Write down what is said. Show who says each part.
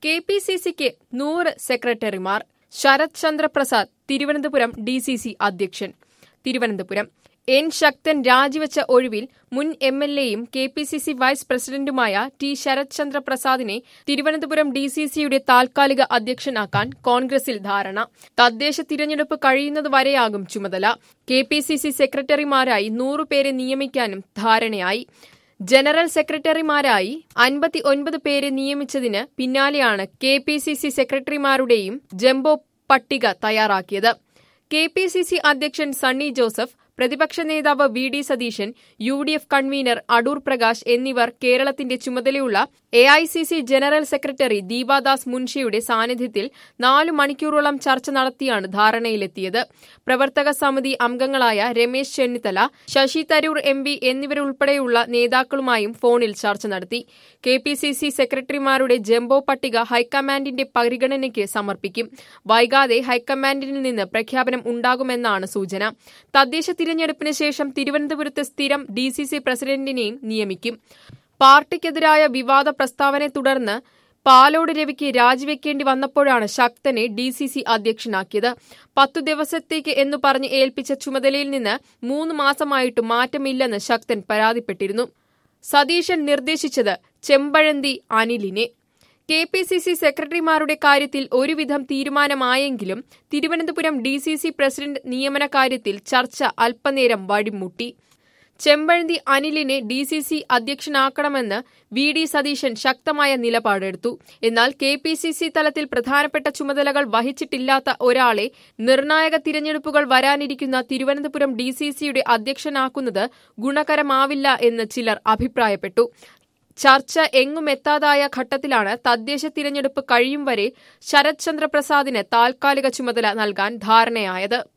Speaker 1: K P C സിക്ക് നൂറ് സെക്രട്ടറിമാർ Sarath Chandra Prasad Thiruvananthapuram D C C അധ്യക്ഷൻ തിരുവനന്തപുരം എൻ ശക്തൻ രാജിവെച്ച ഒഴിവിൽ മുൻ എം എൽ എയും K P C C vice പ്രസിഡന്റുമായ ടി ശരത് ചന്ദ്ര പ്രസാദിനെ തിരുവനന്തപുരം ഡി സി സിയുടെ താൽക്കാലിക അധ്യക്ഷനാക്കാൻ കോൺഗ്രസിൽ ധാരണ തദ്ദേശ തിരഞ്ഞെടുപ്പ് കഴിയുന്നതുവരെയാകും ചുമതല കെ പി സി സി സെക്രട്ടറിമാരായി നൂറുപേരെ നിയമിക്കാനും ധാരണയായി ജനറൽ സെക്രട്ടറിമാരായി അൻപത്തി ഒൻപത് പേരെ നിയമിച്ചതിന് പിന്നാലെയാണ് കെ പി സി സി സെക്രട്ടറിമാരുടെയും ജംബോ പട്ടിക തയ്യാറാക്കിയത് കെ പി സി സി അധ്യക്ഷൻ സണ്ണി ജോസഫ് പ്രതിപക്ഷ നേതാവ് V D Satheesan U D F convener Adoor Prakash എന്നിവർ കേരളത്തിന്റെ ചുമതലയുള്ള A I C C general secretary Deepa Das മുൻഷിയുടെ സാന്നിധ്യത്തിൽ നാലു മണിക്കൂറോളം ചർച്ച നടത്തിയാണ് ധാരണയിലെത്തിയത് പ്രവർത്തക സമിതി അംഗങ്ങളായ രമേശ് ചെന്നിത്തല ശശി തരൂർ എം പി എന്നിവരുൾപ്പെടെയുള്ള നേതാക്കളുമായും ഫോണിൽ ചർച്ച നടത്തി കെ പി സി സി സെക്രട്ടറിമാരുടെ ജംബോ പട്ടിക ഹൈക്കമാൻഡിന്റെ പരിഗണനയ്ക്ക് സമർപ്പിക്കും വൈകാതെ ഹൈക്കമാൻഡിൽ നിന്ന് പ്രഖ്യാപനം ഉണ്ടാകുമെന്നാണ് സൂചന തദ്ദേശ തിരഞ്ഞെടുപ്പിന് ശേഷം തിരുവനന്തപുരത്ത് സ്ഥിരം ഡി സി സി പ്രസിഡന്റിനെയും നിയമിക്കും പാർട്ടിക്കെതിരായ വിവാദ പ്രസ്താവനയെ തുടർന്ന് പാലോട് രവിക്ക് രാജിവെക്കേണ്ടി വന്നപ്പോഴാണ് ശക്തനെ ഡി സി സി അധ്യക്ഷനാക്കിയത് പത്തു ദിവസത്തേക്ക് എന്നു പറഞ്ഞ് ഏൽപ്പിച്ച ചുമതലയിൽ നിന്ന് മൂന്ന് മാസമായിട്ടും മാറ്റമില്ലെന്ന് ശക്തൻ പരാതിപ്പെട്ടിരുന്നു സതീശൻ നിർദ്ദേശിച്ചത് ചെമ്പഴന്തി അനിലിനെ കെ പി സി സി സെക്രട്ടറിമാരുടെ കാര്യത്തിൽ ഒരുവിധം തീരുമാനമായെങ്കിലും Thiruvananthapuram D C C president നിയമന കാര്യത്തിൽ ചർച്ച അല്പനേരം വഴിമുട്ടി ചെമ്പഴന്തി അനിലിനെ ഡി സി സി അധ്യക്ഷനാക്കണമെന്ന് വി ഡി സതീശൻ ശക്തമായ നിലപാടെടുത്തു എന്നാൽ കെ പി സി സി തലത്തിൽ പ്രധാനപ്പെട്ട ചുമതലകൾ വഹിച്ചിട്ടില്ലാത്ത ഒരാളെ നിർണായക തിരഞ്ഞെടുപ്പുകൾ വരാനിരിക്കുന്ന തിരുവനന്തപുരം ഡി സി സിയുടെ അധ്യക്ഷനാക്കുന്നത് ഗുണകരമാവില്ല എന്ന് ചിലർ അഭിപ്രായപ്പെട്ടു ചർച്ച എങ്ങുമെത്താതായ ഘട്ടത്തിലാണ് തദ്ദേശ തിരഞ്ഞെടുപ്പ് കഴിയും വരെ ശരത് ചന്ദ്ര പ്രസാദിന് താൽക്കാലിക ചുമതല നൽകാൻ ധാരണയായത്